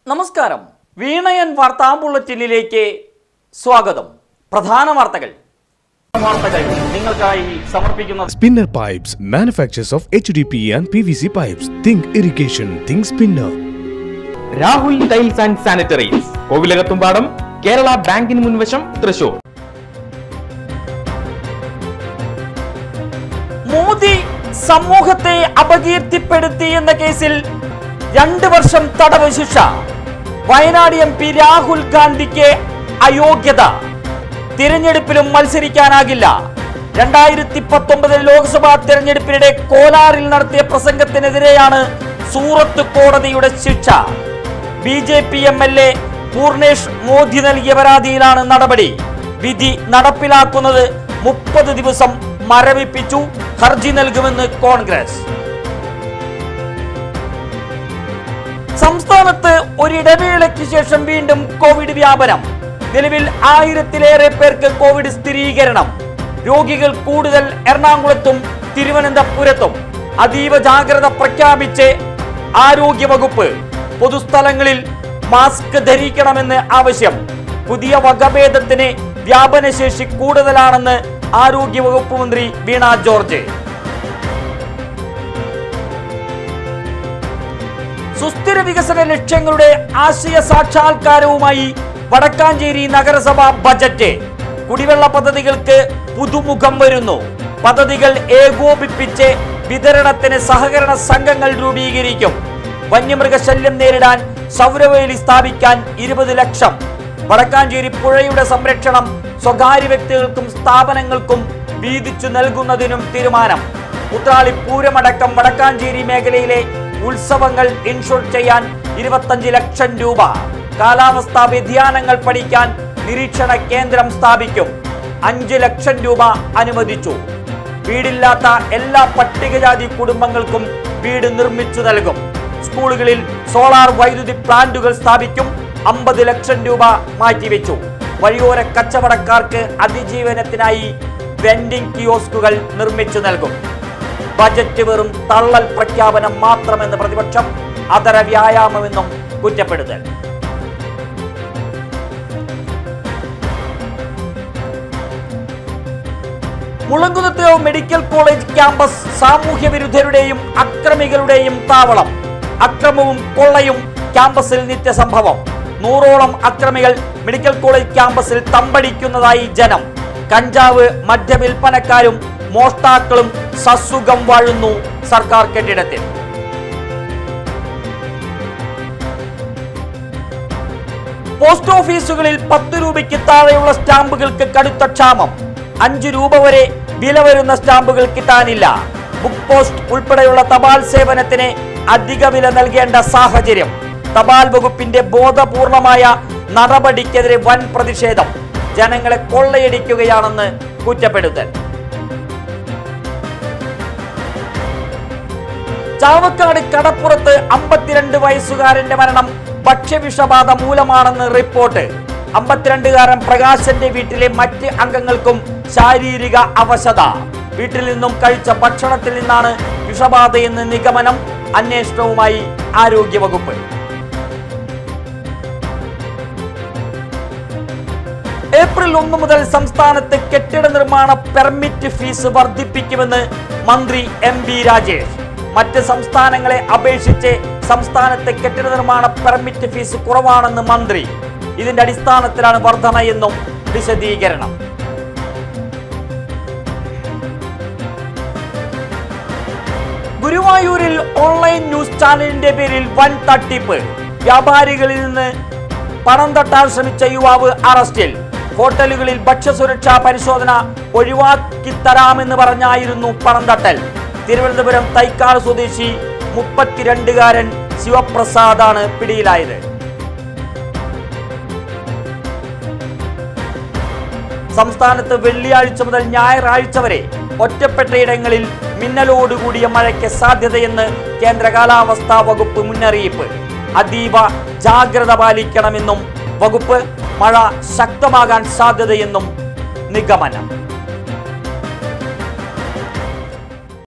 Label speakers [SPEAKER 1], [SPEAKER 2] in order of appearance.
[SPEAKER 1] നമസ്കാരം വീണയൻ വാർത്താ ബുള്ളറ്റിനിലേക്ക് സ്വാഗതം പ്രധാന വാർത്തകൾ വാർത്തകൾ നിങ്ങൾക്കായി സമർപ്പിക്കുന്നത്
[SPEAKER 2] Spinner Pipes, manufacturers of HDP and PVC pipes. Think irrigation, think spinner.
[SPEAKER 3] Rahul tiles and sanitaries Kovilakathumpadam Kerala ബാങ്കിന് മുൻവശം തൃശൂർ
[SPEAKER 1] മോദി സമൂഹത്തെ അപകീർത്തിപ്പെടുത്തി എന്ന കേസിൽ രണ്ട് വർഷം തടവ് ശിക്ഷ വയനാട് എം പി രാഹുൽ ഗാന്ധിക്ക് അയോഗ്യത തിരഞ്ഞെടുപ്പിലും മത്സരിക്കാനാകില്ല രണ്ടായിരത്തി പത്തൊമ്പതിൽ ലോക്സഭാ തെരഞ്ഞെടുപ്പിനിടെ കോലാറിൽ നടത്തിയ പ്രസംഗത്തിനെതിരെയാണ് സൂറത്ത് കോടതിയുടെ ശിക്ഷ B J P M L A Purnesh Modi നൽകിയ പരാതിയിലാണ് നടപടി വിധി നടപ്പിലാക്കുന്നത് മുപ്പത് ദിവസം മരവിപ്പിച്ചു ഹർജി നൽകുമെന്ന് കോൺഗ്രസ് സംസ്ഥാനത്ത് ഒരിടവേളയ്ക്ക് ശേഷം വീണ്ടും കോവിഡ് വ്യാപനം നിലവിൽ ആയിരത്തിലേറെ പേർക്ക് കോവിഡ് സ്ഥിരീകരണം രോഗികൾ കൂടുതൽ എറണാകുളത്തും തിരുവനന്തപുരത്തും അതീവ ജാഗ്രത പ്രഖ്യാപിച്ച് ആരോഗ്യവകുപ്പ് പൊതുസ്ഥലങ്ങളിൽ മാസ്ക് ധരിക്കണമെന്ന് ആവശ്യം പുതിയ വകഭേദത്തിന് വ്യാപനശേഷി കൂടുതലാണെന്ന് ആരോഗ്യവകുപ്പ് മന്ത്രി വീണ ജോർജ് സുസ്ഥിര വികസന ലക്ഷ്യങ്ങളുടെ ആശയ സാക്ഷാത്കാരവുമായി വടക്കാഞ്ചേരി നഗരസഭ ബജറ്റ് കുടിവെള്ള പദ്ധതികൾക്ക് പുതുമുഖം വരുന്നു പദ്ധതികൾ ഏകോപിപ്പിച്ച് വിതരണത്തിന് സഹകരണ സംഘങ്ങൾ രൂപീകരിക്കും വന്യമൃഗശല്യം നേരിടാൻ സൗരവേലി സ്ഥാപിക്കാൻ ഇരുപത് ലക്ഷം വടക്കാഞ്ചേരി പുഴയുടെ സംരക്ഷണം സ്വകാര്യ വ്യക്തികൾക്കും സ്ഥാപനങ്ങൾക്കും വീതിച്ചു നൽകുന്നതിനും തീരുമാനം ഉത്രാളി പൂരമടക്കം വടക്കാഞ്ചേരി മേഖലയിലെ ഉത്സവങ്ങൾ ഇൻഷുർ ചെയ്യാൻ ഇരുപത്തഞ്ച് ലക്ഷം രൂപ കാലാവസ്ഥാ വ്യതിയാനങ്ങൾ പഠിക്കാൻ നിരീക്ഷണ കേന്ദ്രം സ്ഥാപിക്കും അഞ്ച് ലക്ഷം രൂപ അനുവദിച്ചു വീടില്ലാത്ത എല്ലാ പട്ടികജാതി കുടുംബങ്ങൾക്കും വീട് നിർമ്മിച്ചു നൽകും സ്കൂളുകളിൽ സോളാർ വൈദ്യുതി പ്ലാന്റുകൾ സ്ഥാപിക്കും അമ്പത് ലക്ഷം രൂപ മാറ്റിവെച്ചു വഴിയോര കച്ചവടക്കാർക്ക് അതിജീവനത്തിനായി വെൻഡിംഗ് കിയോസ്കുകൾ നിർമ്മിച്ചു നൽകും ബജറ്റ് വെറും തള്ളൽ പ്രഖ്യാപനം മാത്രമെന്ന് പ്രതിപക്ഷം അതര വ്യായാമമെന്നും കുറ്റപ്പെടുത്തൽ മുളങ്കുന്നത്ത് മെഡിക്കൽ കോളേജ് ക്യാമ്പസ് സാമൂഹ്യ വിരുദ്ധരുടെയും അക്രമികളുടെയും താവളം അക്രമവും കൊള്ളയും ക്യാമ്പസിൽ നിത്യസംഭവം നൂറോളം അക്രമികൾ മെഡിക്കൽ കോളേജ് ക്യാമ്പസിൽ തമ്പടിക്കുന്നതായി ജനം കഞ്ചാവ് മദ്യവിൽപ്പനക്കാരും മോഷ്ടാക്കളും സസുഖം വാഴുന്നു സർക്കാർ കെട്ടിടത്തിൽ പോസ്റ്റ് ഓഫീസുകളിൽ പത്ത് രൂപയ്ക്ക് താഴെയുള്ള സ്റ്റാമ്പുകൾക്ക് കടുത്ത ക്ഷാമം അഞ്ചു രൂപ വരെ വില വരുന്ന സ്റ്റാമ്പുകൾ കിട്ടാനില്ല ബുക്ക് പോസ്റ്റ് ഉൾപ്പെടെയുള്ള തപാൽ സേവനത്തിന് അധിക വില നൽകേണ്ട സാഹചര്യം തപാൽ വകുപ്പിന്റെ ബോധപൂർണമായ നടപടിക്കെതിരെ വൻ പ്രതിഷേധം ജനങ്ങളെ കൊള്ളയടിക്കുകയാണെന്ന് കുറ്റപ്പെടുത്തൽ ചാവക്കാട് കടപ്പുറത്ത് അമ്പത്തിരണ്ട് വയസ്സുകാരന്റെ മരണം ഭക്ഷ്യവിഷബാധ മൂലമാണെന്ന് റിപ്പോർട്ട് അമ്പത്തിരണ്ടുകാരൻ പ്രകാശന്റെ വീട്ടിലെ മറ്റ് അംഗങ്ങൾക്കും ശാരീരിക അവശത വീട്ടിൽ നിന്നും കഴിച്ച ഭക്ഷണത്തിൽ നിന്നാണ് വിഷബാധയെന്ന് നിഗമനം അന്വേഷണവുമായി ആരോഗ്യവകുപ്പ് ഏപ്രിൽ ഒന്ന് മുതൽ സംസ്ഥാനത്ത് കെട്ടിട നിർമ്മാണ പെർമിറ്റ് ഫീസ് വർദ്ധിപ്പിക്കുമെന്ന് മന്ത്രി എം ബി രാജേഷ് മറ്റ് സംസ്ഥാനങ്ങളെ അപേക്ഷിച്ച് സംസ്ഥാനത്തെ കെട്ടിട നിർമ്മാണ പെർമിറ്റ് ഫീസ് കുറവാണെന്ന് മന്ത്രി ഇതിന്റെ അടിസ്ഥാനത്തിലാണ് വർധന എന്നും വിശദീകരണം ഗുരുവായൂരിൽ ഓൺലൈൻ ന്യൂസ് ചാനലിന്റെ പേരിൽ വൻ തട്ടിപ്പ് വ്യാപാരികളിൽ നിന്ന് പണം തട്ടാൻ ശ്രമിച്ച യുവാവ് അറസ്റ്റിൽ ഹോട്ടലുകളിൽ ഭക്ഷ്യസുരക്ഷാ പരിശോധന ഒഴിവാക്കി തരാമെന്ന് പറഞ്ഞായിരുന്നു പണം തട്ടൽ തിരുവനന്തപുരം തൈക്കാട് സ്വദേശി മുപ്പത്തിരണ്ടുകാരൻ ശിവപ്രസാദാണ് പിടിയിലായത് സംസ്ഥാനത്ത് വെള്ളിയാഴ്ച മുതൽ ഞായറാഴ്ച വരെ ഒറ്റപ്പെട്ടയിടങ്ങളിൽ മിന്നലോടുകൂടിയ മഴയ്ക്ക് സാധ്യതയെന്ന് കേന്ദ്ര കാലാവസ്ഥാ വകുപ്പ് മുന്നറിയിപ്പ് അതീവ ജാഗ്രത പാലിക്കണമെന്നും വകുപ്പ് മഴ ശക്തമാകാൻ സാധ്യതയെന്നും നിഗമനം